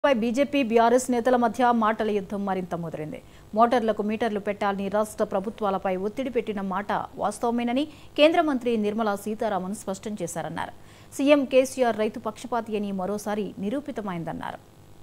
పై BJP BRS నేతల మధ్య మాటల యుద్ధం మరింత ముదిరింది మోటార్లకు మీటర్లు పెట్టాలని రాష్ట్ర ప్రభుత్వాలపై ఒత్తిడి పెట్టిన మాట వాస్తవమేనని కేంద్ర మంత్రి నిర్మలా సీతారామన్ స్పష్టం చేశారన్నారు సీఎం కేసీఆర్ రైతు పక్షపాతి అని మరోసారి నిరూపితమైందన్నారు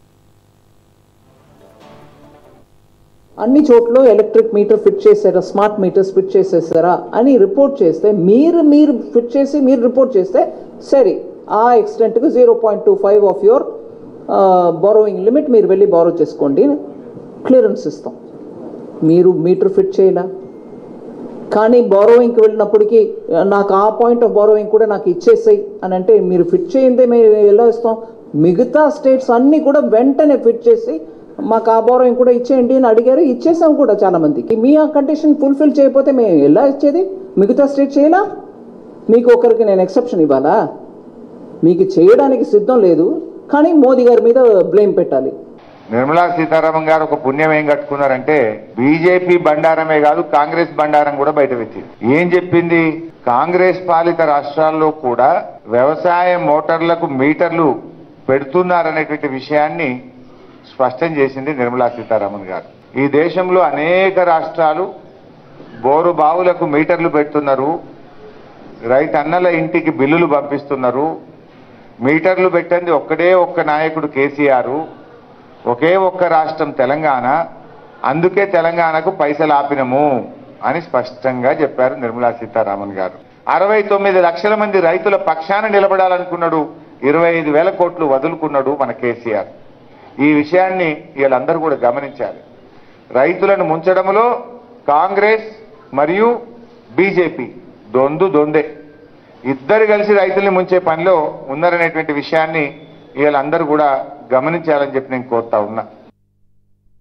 అన్ని చోట్ల ఎలక్ట్రిక్ మీటర్ ఫిట్ చేశారా స్మార్ట్ మీటర్స్ ఫిట్ చేసేసారా అని రిపోర్ట్ చేస్తే మీరు మీరు ఫిట్ చేసి మీరు రిపోర్ట్ చేస్తే సరే ఆ ఎక్స్టెంట్కి zero point two five of your borrowing limit మీరు వెళ్ళి బారో చేసుకోండి క్లియరెన్స్ ఇస్తాం మీరు మీటర్ ఫిట్ చేయాల కానీ బారోయింగ్కి వెళ్ళినప్పటికీ ఆ, నాకు ఆ పాయింట్ ఆఫ్ బారోయింగ్ కూడా నాకు ఇచ్చేసాయి అని అంటే మీరు ఫిట్ చేయందే మేము ఎలా ఇస్తాం మిగతా స్టేట్స్ అన్నీ కూడా వెంటనే ఫిట్ చేసి మాకు ఆ బారోయింగ్ కూడా ఇచ్చేయండి అని అడిగారు ఇచ్చేసాం కూడా చాలా మందికి మీ ఆ కండిషన్ ఫుల్ఫిల్ చేయకపోతే మేము ఎలా ఇచ్చేది మిగతా స్టేట్ చేయాలా మీకు ఒకరికి నేను ఎక్సెప్షన్ ఇవ్వాలా మీకు చేయడానికి సిద్ధం లేదు కానీ మోదీ గారి మీద బ్లేమ్ పెట్టాలి నిర్మలా సీతారామన్ గారు ఒక పుణ్యం ఏం కట్టుకున్నారంటే బీజేపీ బండారమే కాదు కాంగ్రెస్ బండారం కూడా బయట పెట్టింది ఏం చెప్పింది కాంగ్రెస్ పాలిత రాష్ట్రాల్లో కూడా వ్యవసాయ మోటార్లకు మీటర్లు పెడుతున్నారనేటువంటి విషయాన్ని స్పష్టం చేసింది నిర్మలా సీతారామన్ గారు ఈ దేశంలో అనేక రాష్ట్రాలు బోరు బావులకు మీటర్లు పెడుతున్నారు రైతన్నల ఇంటికి బిల్లులు పంపిస్తున్నారు మీటర్లు పెట్టండి ఒక్కడే ఒక్క నాయకుడు కేసీఆర్ ఒకే ఒక్క రాష్ట్రం తెలంగాణ అందుకే తెలంగాణకు పైసలు ఆపినము అని స్పష్టంగా చెప్పారు నిర్మలా సీతారామన్ గారు అరవై తొమ్మిది లక్షల మంది రైతుల పక్షాన నిలబడాలనుకున్నాడు ఇరవై ఐదు వేల కోట్లు వదులుకున్నాడు మన కేసీఆర్ ఈ విషయాన్ని వీళ్ళందరూ కూడా గమనించాలి రైతులను ముంచడంలో కాంగ్రెస్ మరియు బీజేపీ దొందు దొందే ఇద్దరు కలిసి రైతుల్ని ముంచే పనిలో ఉన్నారనేటువంటి విషయాన్ని వీళ్ళందరూ కూడా గమనించాలని చెప్పి నేను కోరుతా ఉన్నా